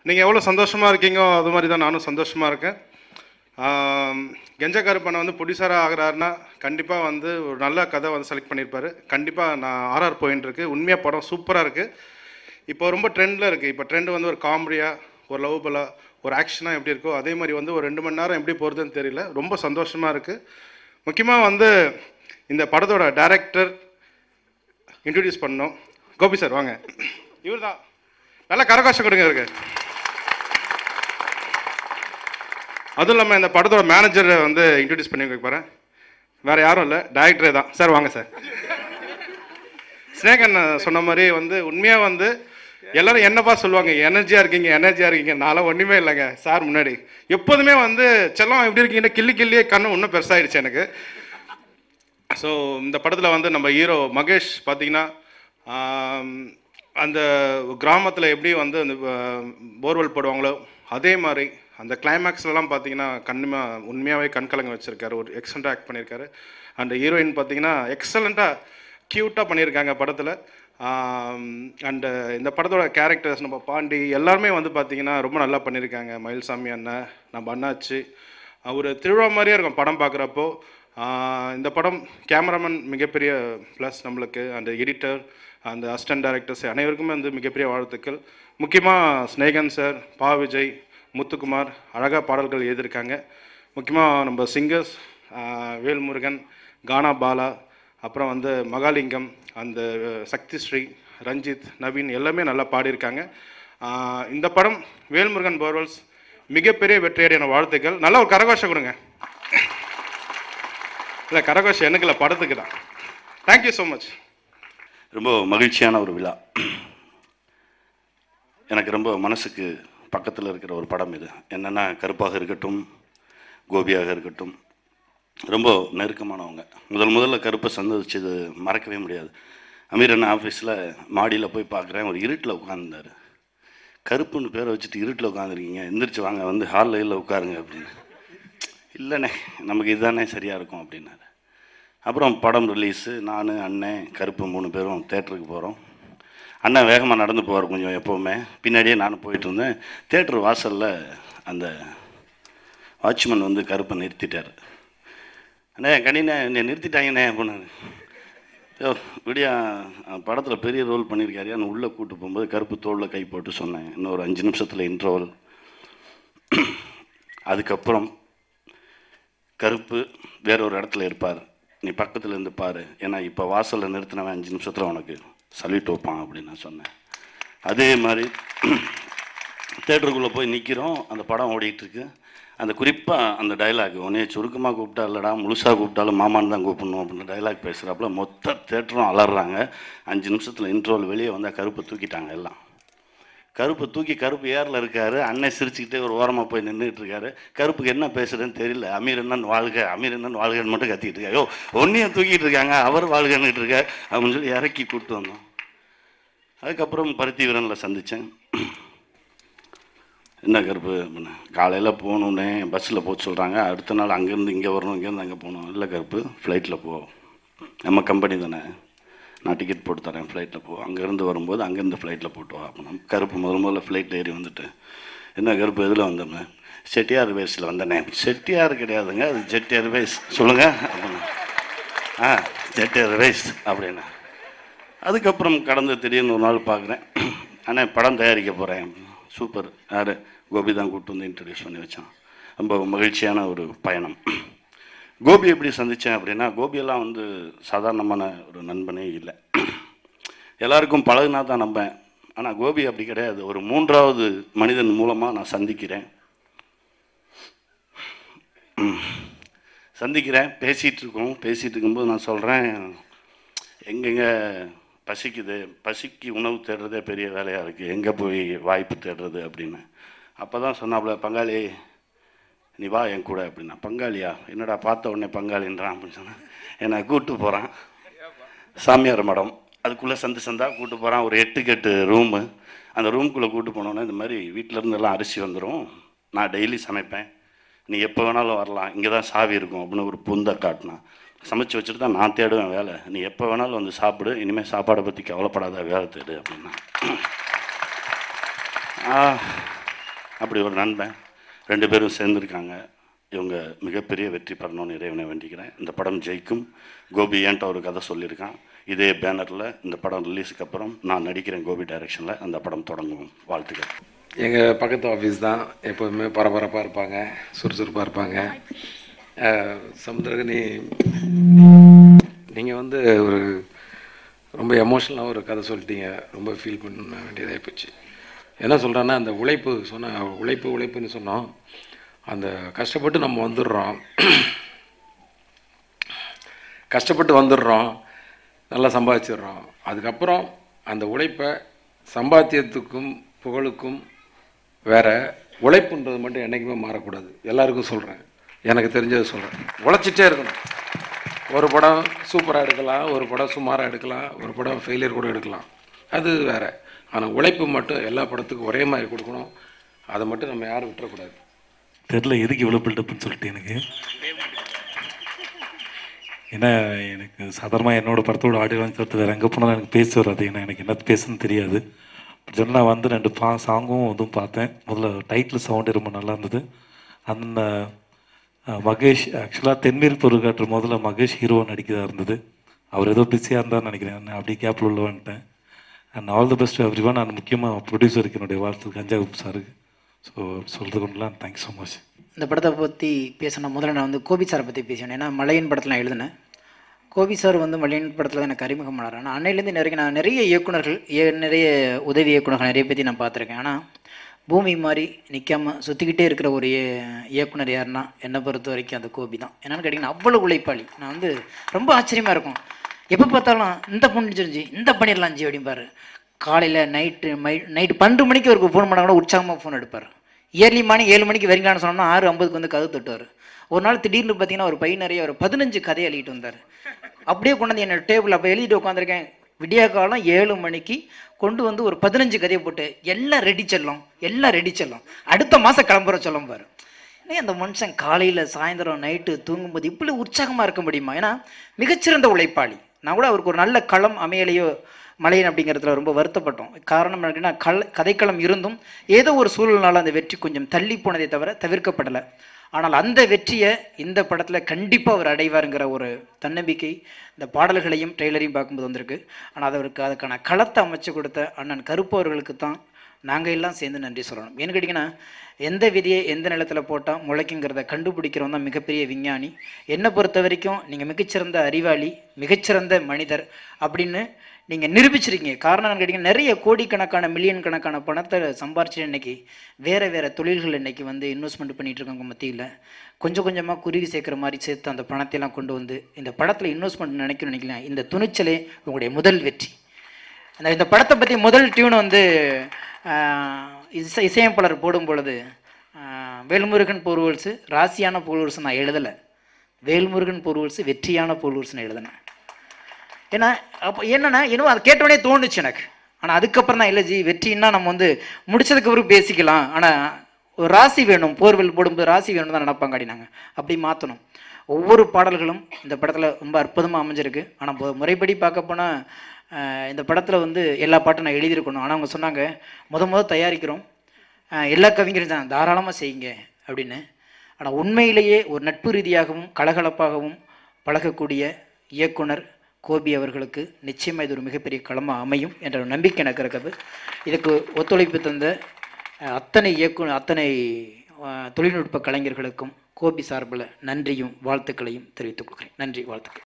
நீங்கள் எவ்வளோ சந்தோஷமாக இருக்கீங்கோ அது மாதிரி தான் நானும் சந்தோஷமாக இருக்கேன் ஆம், கெஞ்ச கருப்பனை வந்து ப்ரொடியூசராக ஆகிறாருன்னா கண்டிப்பாக வந்து ஒரு நல்ல கதை வந்து செலக்ட் பண்ணியிருப்பாரு கண்டிப்பாக நான் ஆர்ஆர் போயின்னு இருக்கு உண்மையாக படம் சூப்பராக இருக்குது இப்போ ரொம்ப ட்ரெண்டில் இருக்குது இப்போ ட்ரெண்ட் வந்து ஒரு காமெடியாக ஒரு லவ்வபலாக ஒரு ஆக்ஷனாக எப்படி இருக்கோ அதே மாதிரி வந்து ஒரு ரெண்டு மணி நேரம் எப்படி போகிறதுன்னு தெரியல ரொம்ப சந்தோஷமாக இருக்குது முக்கியமாக வந்து இந்த படத்தோட டைரக்டர் இன்ட்ரடியூஸ் பண்ணோம் கோபி சார் வாங்க இவர் தான் நல்லா கரகாசம் கொடுங்க இருக்கு அதுவும் இல்லாமல் இந்த படத்தோட மேனேஜரை வந்து இன்ட்ரடியூஸ் பண்ணி வைக்க போகிறேன் வேற யாரும் இல்லை டைரக்டரே தான் சார் வாங்க சார் ஸ்னேகன் சொன்ன மாதிரி வந்து உண்மையாக வந்து எல்லாரும் என்னப்பா சொல்லுவாங்க எனர்ஜியாக இருக்கீங்க எனர்ஜியாக இருக்கீங்க நான்லாம் ஒன்றுமே இல்லைங்க சார் முன்னாடி எப்போதுமே வந்து செல்லம் எப்படி இருக்கீங்கன்னா கிள்ளி கிள்ளியே கண்ணு இன்னும் பெருசாயிடுச்சு எனக்கு ஸோ இந்த படத்தில் வந்து நம்ம ஹீரோ மகேஷ் பார்த்தீங்கன்னா ஆம், அந்த கிராமத்தில் எப்படி வந்து அந்த போர்வெல் போடுவாங்களோ அதே மாதிரி அந்த கிளைமேக்ஸ்லலாம் பார்த்தீங்கன்னா கண்ணுமா உண்மையாகவே கண்கலங்க வச்சுருக்காரு ஒரு எக்ஸலண்ட்டாக ஆக்ட் பண்ணியிருக்காரு அண்ட் ஹீரோயின் பார்த்தீங்கன்னா எக்ஸலண்ட்டாக க்யூட்டாக பண்ணியிருக்காங்க படத்தில் அண்டு இந்த படத்தோட கேரக்டர்ஸ் நம்ம பாண்டி எல்லாருமே வந்து பார்த்தீங்கன்னா ரொம்ப நல்லா பண்ணியிருக்காங்க மயில்சாமி அண்ணன் நம்ம அண்ணாச்சி ஒரு திருவிழா மாதிரியே இருக்கும் படம் பார்க்குறப்போ இந்த படம் கேமராமேன் மிகப்பெரிய ப்ளஸ் நம்மளுக்கு அந்த எடிட்டர் அந்த அசிஸ்டன்ட் டைரக்டர்ஸ் அனைவருக்குமே வந்து மிகப்பெரிய வாழ்த்துக்கள் முக்கியமாக ஸ்னேகன் சார் பா விஜய் முத்துக்குமார் அழகாக பாடல்கள் எழுதியிருக்காங்க முக்கியமாக நம்ம சிங்கர்ஸ் வேல்முருகன் கானா பாலா அப்புறம் வந்து மகாலிங்கம் அந்த சக்தி ஸ்ரீ ரஞ்சித் நவீன் எல்லாமே நல்லா பாடியிருக்காங்க ஆஹ் இந்த படம் வேல்முருகன் போர்வல்ஸ் மிகப்பெரிய வெற்றியடையான வாழ்த்துக்கள் நல்ல ஒரு கரகோஷம் கொடுங்க இல்லை கரகோஷம் எனக்கு இல்லை படத்துக்கு தான் தேங்க்யூ ஸோ மச் ரொம்ப மகிழ்ச்சியான ஒரு விழா எனக்கு ரொம்ப மனசுக்கு பக்கத்தில் இருக்கிற ஒரு படம் இது என்னென்னா கருப்பாக இருக்கட்டும் கோபியாக இருக்கட்டும் ரொம்ப நெருக்கமானவங்க முதல் முதல்ல கருப்பை சந்திச்சது மறக்கவே முடியாது அமீர் அண்ணா ஆஃபீஸில் மாடியில் போய் பார்க்குறேன் ஒரு இருட்டில் உட்காந்துருந்தார் கருப்புன்னு பேரை வச்சுட்டு இருட்டில் உட்காந்துருக்கீங்க எந்திரிச்சு வாங்க வந்து ஹாலில் இல்லை உட்காருங்க அப்படின்னு இல்லைண்ணே நமக்கு இதுதானே சரியாக இருக்கும் அப்படின்னாரு அப்புறம் படம் ரிலீஸு நான் அண்ணன் கருப்பு மூணு பேரும் தேட்டருக்கு போகிறோம் அண்ணன் வேகமாக நடந்து போவார் கொஞ்சம் எப்போவுமே பின்னாடியே நானும் போயிட்டு இருந்தேன் தேட்டர் வாசலில் அந்த வாட்ச்மேன் வந்து கருப்பை நிறுத்திட்டார் அண்ணே கணினே என்னை நிறுத்திட்டாங்கண்ணே அப்படின்னாரு யோ விடியா படத்தில் பெரிய ரோல் பண்ணியிருக்காரு உள்ளே கூட்டு போகும்போது கருப்பு தோளில் கை போட்டு சொன்னேன் இன்னும் ஒரு அஞ்சு நிமிஷத்தில் இன்ட்ரோவல் அதுக்கப்புறம் கருப்பு வேற ஒரு இடத்துல இருப்பார் நீ பக்கத்தில் இருந்து பாரு ஏன்னா இப்போ வாசலில் நிறுத்தினவன் அஞ்சு நிமிஷத்தில் உனக்கு சல்யூட் வைப்பான் அப்படின்னு நான் சொன்னேன் அதே மாதிரி தேட்டருக்குள்ளே போய் நிற்கிறோம் அந்த படம் ஓடிட்டு இருக்கு அந்த குறிப்பாக அந்த டைலாக் உன்னைய சுருக்கமாக கூப்பிட்டா இல்லைடா முழுசாக கூப்பிட்டாலும் மாமான்னு தான் கூப்பிடணும் அப்படின்னு டைலாக் பேசுகிறாப்புல மொத்த தேட்டரும் அலறாங்க அஞ்சு நிமிஷத்தில் இன்ட்ரோல் வெளியே வந்தால் கருப்பை தூக்கிட்டாங்க எல்லாம் கருப்பு தூக்கி கருப்பு ஏரில் இருக்காரு அண்ணன் சிரிச்சுக்கிட்டே ஒரு ஓரமாக போய் நின்றுட்டு இருக்காரு கருப்புக்கு என்ன பேசுறதுன்னு தெரியல அமீர் என்னன்னு வாழ்க அமீர் என்னன்னு வாழ்கன்னு மட்டும் கத்திட்டு இருக்காரு ஐயோ ஒன்றையும் தூக்கிட்டு இருக்காங்க அவர் வாழ்கன்னுட்டு இருக்க அப்படின்னு சொல்லி இறக்கி கூப்பிட்டு வந்தோம் அதுக்கப்புறம் பருத்தி வீரனில் சந்தித்தேன் என்ன கருப்பு அப்படின்னு காலையில் போகணுன்னே பஸ்ஸில் போக சொல்கிறாங்க அடுத்த நாள் அங்கேருந்து இங்கே வரணும் இங்கேருந்து அங்கே போகணும் இல்லை கருப்பு ஃப்ளைட்டில் போ நம்ம கம்பெனி தானே நான் டிக்கெட் போட்டு தரேன் ஃப்ளைட்டில் போ அங்கேருந்து வரும்போது அங்கேருந்து ஃப்ளைட்டில் போட்டு வா அப்படின்னா கருப்பு முதல் முதல்ல ஃப்ளைட்டில் ஏறி வந்துட்டு என்ன கருப்பு எதில் வந்தோம்னு செட்டியார் வேஸில் வந்தேனே செட்டியார் கிடையாதுங்க அது செட்டியார் வேஸ் சொல்லுங்கள் அப்படின்னு ஆ செட்டியார் வேஸ் அப்படின்னா அதுக்கப்புறம் கடந்து திடீர்னு ஒரு நாள் பார்க்குறேன் அண்ணே படம் தயாரிக்க போகிறேன் சூப்பர் யார் கோபி தான் கூப்பிட்டு வந்து இன்ட்ரடியூஸ் பண்ணி வச்சான் ரொம்ப மகிழ்ச்சியான ஒரு பயணம் கோபி எப்படி சந்தித்தேன் அப்படின்னா கோபியெல்லாம் வந்து சாதாரணமான ஒரு நண்பனே இல்லை எல்லாருக்கும் பழகுனா தான் நம்பேன் ஆனால் கோபி அப்படி கிடையாது ஒரு மூன்றாவது மனிதன் மூலமாக நான் சந்திக்கிறேன் ம். சந்திக்கிறேன் பேசிகிட்டு இருக்கோம் பேசிகிட்டு இருக்கும்போது நான் சொல்கிறேன் எங்கெங்க பசிக்குது பசிக்கு உணவு தேடுறதே பெரிய வேலையாக இருக்குது எங்கே போய் வாய்ப்பு தேடுறது அப்படின்னு அப்போ தான் சொன்னாப்புல பங்காளி நீ வா என் கூட அப்படின்னா பங்காளியா என்னடா பார்த்த உடனே பங்காளின்றான் அப்படின்னு சொன்னேன் என்னை கூப்பிட்டு போகிறான் சாமியார் மடம் அதுக்குள்ளே சந்து சந்தா கூப்பிட்டு போகிறான் ஒரு எட்டுக்கு எட்டு ரூமு அந்த ரூம்குள்ளே கூப்பிட்டு போனோன்னே இந்த மாதிரி வீட்டில் இருந்து எல்லாம் அரிசி வந்துடும் நான் டெய்லி சமைப்பேன் நீ எப்போ வேணாலும் வரலாம் இங்கே தான் சாவி இருக்கும் அப்படின்னு ஒரு புந்தை காட்டினான் சமைச்சு வச்சுட்டு தான் நான் தேடுவேன் வேலை நீ எப்போ வேணாலும் வந்து சாப்பிடு இனிமேல் சாப்பாடை பற்றி கவலைப்படாத வேலை தேடு அப்படின்னா ஆ, அப்படி ஒரு நண்பன் ரெண்டு பேரும் சேர்ந்துருக்காங்க இவங்க மிகப்பெரிய வெற்றி பெறணும்னு இறைவனை வேண்டிக்கிறேன் இந்த படம் ஜெயிக்கும் கோபி ஏன்ட்ட ஒரு கதை சொல்லியிருக்கான் இதே பேனரில் இந்த படம் ரிலீஸுக்கு அப்புறம் நான் நடிக்கிறேன் கோபி டைரக்ஷனில் அந்த படம் தொடங்கும் வாழ்த்துக்கள் எங்கள் பக்கத்து ஆஃபீஸ் தான் எப்போதுமே பரபரப்பாக இருப்பாங்க சுறுசுறுப்பாக இருப்பாங்க அஹ், சமுத்திரகனி நீங்கள் வந்து ஒரு ரொம்ப எமோஷ்னலாக ஒரு கதை சொல்லிட்டீங்க ரொம்ப ஃபீல் பண்ண வேண்டியதாகி போச்சு என்ன சொல்கிறேன்னா அந்த உழைப்பு சொன்ன உழைப்பு உழைப்புன்னு சொன்னோம் அந்த கஷ்டப்பட்டு நம்ம வந்துடுறோம் கஷ்டப்பட்டு வந்துடுறோம் நல்லா சம்பாதிச்சிடுறோம் அதுக்கப்புறம் அந்த உழைப்பை சம்பாத்தியத்துக்கும் புகழுக்கும் வேற உழைப்புன்றது மட்டும் என்றைக்குமே மாறக்கூடாது எல்லாருக்கும் சொல்கிறேன் எனக்கு தெரிஞ்சதை சொல்கிறேன் உழைச்சிட்டே இருக்கணும் ஒரு படம் சூப்பராக எடுக்கலாம் ஒரு படம் சுமாராக எடுக்கலாம் ஒரு படம் ஃபெயிலியர் கூட எடுக்கலாம் அது வேற ஆனால் உழைப்பு மட்டும் எல்லா படத்துக்கும் ஒரே மாதிரி கொடுக்கணும் அதை மட்டும் நம்ம யாரும் விட்டுறக்கூடாது தெரில எதுக்கு இவ்வளோ பில்டப்னு சொல்லிட்டு எனக்கு ஏன்னா எனக்கு சாதாரணமாக என்னோட படத்தோட ஆடியோ லான்ச் தவிர்த்து வேறு எங்கே போனாலும் எனக்கு பேச வராது ஏன்னா எனக்கு என்ன பேசுன்னு தெரியாது ஜென்ரலாக நான் வந்து ரெண்டு பா சாங்கும் இதுவும் பார்த்தேன் முதல்ல டைட்டில் சவுண்டு ரொம்ப நல்லா இருந்தது அந்த அஹ், மகேஷ் ஆக்சுவலாக தென்மேல் பொருட்காற்று முதல்ல மகேஷ் ஹீரோ நடிக்கிறதா இருந்தது அவர் ஏதோ பிஸியாக இருந்தான்னு நினைக்கிறேன் நான் அப்படியே கேப்பில் உள்ள வந்துட்டேன் and all the best everyone நான் முக்கியமாக ப்ரொடியூசருக்கு என்னுடைய வாழ்த்து கஞ்சாகுப் சாருக்கு ஸோ சொல்கிறது கொண்டுலாம் தேங்க்ஸ் ஸோ மச் இந்த படத்தை பற்றி பேசணும் முதல்ல நான் வந்து கோபி சாரை பற்றி பேசினேன் ஏன்னா மலையன் படத்தில் நான் எழுதினேன் கோபி சார் வந்து மலையன் படத்தில் எனக்கு அறிமுகம் ஆனார் ஆனால் அன்னையிலேருந்து நிறைய நான் நிறைய இயக்குனர்கள் ஏ- நிறைய உதவி இயக்குனர்கள் நிறைய பற்றி நான் பார்த்துருக்கேன் ஆனால் பூமி மாதிரி நிற்காம சுற்றிக்கிட்டே இருக்கிற ஒரு இய- இயக்குனர் யாருன்னா என்னை பொறுத்த வரைக்கும் அந்த கோபி தான் என்னென்னு கேட்டிங்கன்னா அவ்வளோ உழைப்பாளி நான் வந்து ரொம்ப ஆச்சரியமாக இருக்கும் எப்போ பார்த்தாலும் இந்த பொண்ணு தெரிஞ்சு இந்த பண்ணிடலாம் ஜி அப்படிம்பாரு காலையில் நைட்டு மை நைட்டு பன்னெண்டு மணிக்கு ஒரு ஃபோன் பண்ணால் கூட உற்சாகமாக ஃபோன் எடுப்பார் இயர்லி மார்னிங் ஏழு மணிக்கு வரீங்களான்னு சொன்னோம்னா ஆறு ஐம்பதுக்கு வந்து கதவு தட்டுவார் ஒரு நாள் திடீர்னு பார்த்தீங்கன்னா ஒரு பை நிறைய ஒரு பதினஞ்சு கதையை எழுதிட்டு வந்தார் அப்படியே கொண்டு வந்து என்னோட டேபிள் அப்போ எழுதிட்டு உட்காந்துருக்கேன் விடிய காலம் ஏழு மணிக்கு கொண்டு வந்து ஒரு பதினஞ்சு கதையை போட்டு எல்லாம் ரெடி செல்லும் எல்லாம் ரெடி செல்லும் அடுத்த மாதம் கிளம்புற சொல்லும் பாரு ஏன் அந்த மனுஷன் காலையில் சாயந்தரம் நைட்டு தூங்கும்போது இப்படி உற்சாகமாக இருக்க முடியுமா ஏன்னா மிகச்சிறந்த உழைப்பாளி நான் கூட அவருக்கு ஒரு நல்ல களம் அமையலையோ மலையன் அப்படிங்கிறதுல ரொம்ப வருத்தப்பட்டோம் காரணம் என்னன்னா கல் கதைக்களம் இருந்தும் ஏதோ ஒரு சூழல்னால அந்த வெற்றி கொஞ்சம் தள்ளி போனதே தவிர தவிர்க்கப்படலை ஆனால் அந்த வெற்றியை இந்த படத்தில் கண்டிப்பாக அவர் அடைவாருங்கிற ஒரு தன்னம்பிக்கை இந்த பாடல்களையும் ட்ரெய்லரையும் பார்க்கும்போது வந்திருக்கு ஆனால் அது அவருக்கு அதுக்கான களத்தை அமைச்சு கொடுத்த அண்ணன் கருப்பு அவர்களுக்கு தான் நாங்கள் எல்லாம் சேர்ந்து நன்றி சொல்லணும் ஏன்னு கேட்டிங்கன்னா எந்த விதியை எந்த நிலத்தில் போட்டால் முளைக்குங்கிறத கண்டுபிடிக்கிறவன் தான் மிகப்பெரிய விஞ்ஞானி என்னை பொறுத்த வரைக்கும் நீங்கள் மிகச்சிறந்த அறிவாளி மிகச்சிறந்த மனிதர் அப்படின்னு நீங்கள் நிரூபிச்சிருக்கீங்க காரணம் என்னன்னு கேட்டிங்கன்னா நிறைய கோடிக்கணக்கான மில்லியன் கணக்கான பணத்தை சம்பாரிச்சு இன்னைக்கு வேறு வேறு தொழில்கள் இன்னைக்கு வந்து இன்வெஸ்ட்மெண்ட் பண்ணிட்டு இருக்காங்க மத்தியில் கொஞ்சம் கொஞ்சமாக குருவி சேர்க்குற மாதிரி சேர்த்து அந்த பணத்தையெல்லாம் கொண்டு வந்து இந்த படத்தில் இன்வெஸ்ட்மெண்ட் நினைக்கணும் நினைக்கலாம் இந்த துணிச்சலே உங்களுடைய முதல் வெற்றி அந்த இந்த படத்தை பற்றி முதல் டியூன் வந்து ஆஹ், இசை இசையமைப்பாளர் போடும் பொழுது ஆஹ், வேல்முருகன் பொருள்ஸு ராசியான பொருள்ஸ் நான் எழுதலை வேல்முருகன் பொருள்ஸு வெற்றியான பொருள்ஸ் நான் எழுதினேன் ஏன்னா அப்போ என்னன்னா இன்னும் அதை கேட்டோடனே தோணுச்சு எனக்கு ஆனால் அதுக்கப்புறம் தான் இல்லை ஜி வெற்றின்னா நம்ம வந்து முடிச்சதுக்கு அப்புறம் பேசிக்கலாம் ஆனால் ஒரு ராசி வேணும் போர்வெல் போடும்போது ராசி வேணும் தான் நினப்பாங்க அப்படின்னாங்க அப்படி மாற்றணும் ஒவ்வொரு பாடல்களும் இந்த படத்தில் ரொம்ப அற்புதமாக அமைஞ்சிருக்கு ஆனால் முறைப்படி பார்க்க போனால் இந்த படத்தில் வந்து எல்லா பாட்டும் நான் எழுதியிருக்கணும் ஆனால் அவங்க சொன்னாங்க முத முத தயாரிக்கிறோம் ஆஹ் எல்லா கவிஞரும் தான் தாராளமாக செய்யுங்க அப்படின்னு ஆனால் உண்மையிலேயே ஒரு நட்பு ரீதியாகவும் கலகலப்பாகவும் பழகக்கூடிய இயக்குனர் கோபி அவர்களுக்கு நிச்சயமாக இது ஒரு மிகப்பெரிய களமாக அமையும் என்ற ஒரு நம்பிக்கை எனக்கு இருக்குது இதுக்கு ஒத்துழைப்பு தந்த அஹ், அத்தனை இயக்குனர் அத்தனை அஹ், தொழில்நுட்ப கலைஞர்களுக்கும் கோபி சார்பில் நன்றியும் வாழ்த்துக்களையும் தெரிவித்துக் கொள்கிறேன் நன்றி வாழ்த்துக்கள்